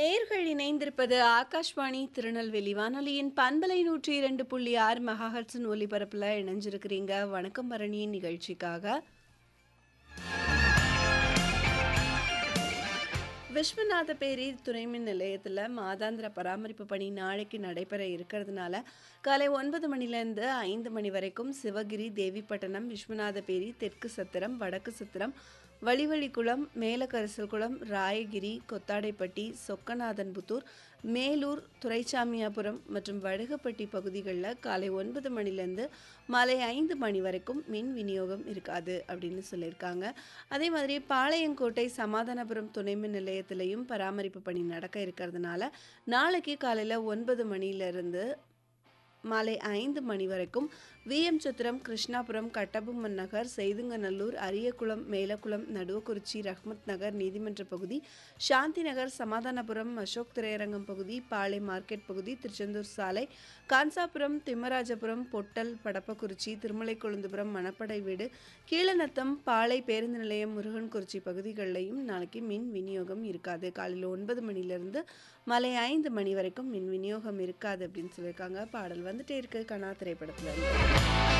நேர்கள் இணைந்திருப்பது ஆகாஷ்வாணி திருநெல்வேலி வானொலியின் பண்பலை நூற்றி இரண்டு புள்ளி ஆறு மெகாஹர்ட்ஸின் ஒலிபரப்பில் இணைஞ்சிருக்கிறீங்க வணக்கம் பரணி நிகழ்ச்சிக்காக விஸ்வநாத பேரி துணைமின் நிலையத்தில் மாதாந்திர பராமரிப்பு பணி நாளைக்கு நடைபெற இருக்கிறதுனால காலை ஒன்பது மணிலேருந்து ஐந்து மணி வரைக்கும் சிவகிரி தேவிப்பட்டினம் விஸ்வநாத பேரி தெற்கு சத்திரம் வடக்கு சத்திரம் வழிவழிக்குளம் மேலக்கரிசல்குளம் ராயகிரி கொத்தாடைப்பட்டி சொக்கநாதன்புத்தூர் மேலூர் துரைசாமியாபுரம் மற்றும் வடுகப்பட்டி பகுதிகளில் காலை ஒன்பது மணிலேருந்து மாலை ஐந்து மணி வரைக்கும் மின் விநியோகம் இருக்காது அப்படின்னு சொல்லியிருக்காங்க அதே மாதிரி பாளையங்கோட்டை சமாதானபுரம் துணை மின் நிலையத்திலையும் பராமரிப்பு பணி நடக்க இருக்கிறதுனால நாளைக்கு காலையில் ஒன்பது மணியிலிருந்து மாலை ஐந்து மணி வரைக்கும் விஎம் சத்திரம் கிருஷ்ணாபுரம் கட்டபொம்மன் நகர் செய்துங்கநல்லூர் அரியகுளம் மேலக்குளம் நடுவக்குறிச்சி ரஹ்மத் நகர் நீதிமன்ற பகுதி சாந்தி நகர் சமாதானபுரம் அசோக் திரையரங்கம் பகுதி பாளை மார்க்கெட் பகுதி திருச்செந்தூர் சாலை கான்சாபுரம் திம்மராஜபுரம் பொட்டல் படப்பக்குறிச்சி திருமலை கொழுந்துபுரம் மணப்படை வீடு கீழநத்தம் பாளை பேருந்து நிலையம் முருகன்குறிச்சி பகுதிகளிலையும் நாளைக்கு மின் விநியோகம் இருக்காது காலையில் ஒன்பது மணிலேருந்து மாலை ஐந்து மணி வரைக்கும் மின் விநியோகம் இருக்காது அப்படின்னு சொல்லியிருக்காங்க பாடல் வந்துட்டே இருக்கு கனா திரைப்படத்துல இருந்து